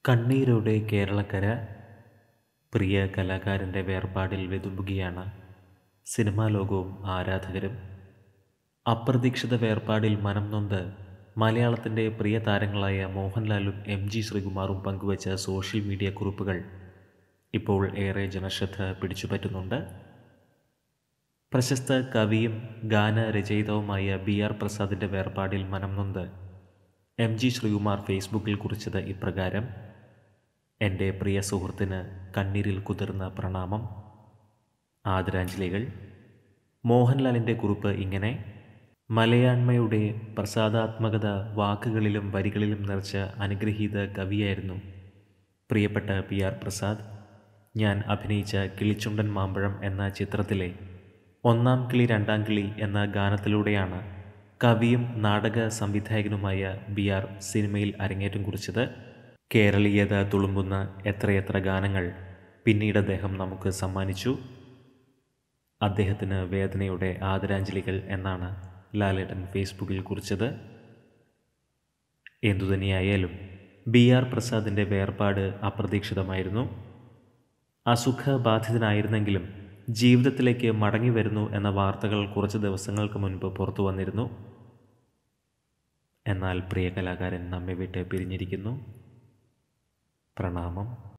കണ്ണീരോടെ കേരളക്കര പ്രിയ കലാകാരൻ്റെ വേർപാടിൽ വെതുമ്പുകയാണ് സിനിമാ ലോകവും ആരാധകരും അപ്രതീക്ഷിത വേർപാടിൽ മനം നൊന്ത് മലയാളത്തിൻ്റെ പ്രിയ താരങ്ങളായ മോഹൻലാലും എം ജി ശ്രീകുമാറും പങ്കുവച്ച സോഷ്യൽ മീഡിയ കുറിപ്പുകൾ ഇപ്പോൾ ഏറെ ജനശ്രദ്ധ പിടിച്ചുപറ്റുന്നുണ്ട് പ്രശസ്ത കവിയും ഗാനരചയിതാവുമായ ബി ആർ പ്രസാദിൻ്റെ വേർപാടിൽ മനം നൊന്ത് എം ജി ശ്രീകുമാർ ഫേസ്ബുക്കിൽ കുറിച്ചത് ഇപ്രകാരം എൻ്റെ പ്രിയ സുഹൃത്തിന് കണ്ണീരിൽ കുതിർന്ന പ്രണാമം ആദരാഞ്ജലികൾ മോഹൻലാലിൻ്റെ കുറിപ്പ് ഇങ്ങനെ മലയാണ്മയുടെ പ്രസാദാത്മകത വാക്കുകളിലും വരികളിലും നിറച്ച അനുഗ്രഹീത കവിയായിരുന്നു പ്രിയപ്പെട്ട പി ആർ പ്രസാദ് ഞാൻ അഭിനയിച്ച കിളിച്ചുണ്ടൻ മാമ്പഴം എന്ന ചിത്രത്തിലെ ഒന്നാം കിളി രണ്ടാം കിളി എന്ന ഗാനത്തിലൂടെയാണ് കവിയും നാടക സംവിധായകനുമായ ബി ആർ സിനിമയിൽ അരങ്ങേറ്റം കുറിച്ചത് കേരളീയത തുളുമ്പുന്ന എത്രയെത്ര ഗാനങ്ങൾ പിന്നീട് അദ്ദേഹം നമുക്ക് സമ്മാനിച്ചു അദ്ദേഹത്തിന് വേദനയുടെ ആദരാഞ്ജലികൾ എന്നാണ് ലാലേട്ടൻ ഫേസ്ബുക്കിൽ കുറിച്ചത് എന്തുതന്നെയായാലും ബി ആർ പ്രസാദിൻ്റെ വേർപാട് അപ്രതീക്ഷിതമായിരുന്നു അസുഖബാധിതനായിരുന്നെങ്കിലും ജീവിതത്തിലേക്ക് മടങ്ങി വരുന്നു എന്ന വാർത്തകൾ കുറച്ച് ദിവസങ്ങൾക്ക് മുൻപ് പുറത്തു വന്നിരുന്നു എന്നാൽ പ്രിയ കലാകാരൻ നമ്മെ വിട്ട് പിരിഞ്ഞിരിക്കുന്നു പ്രണാമം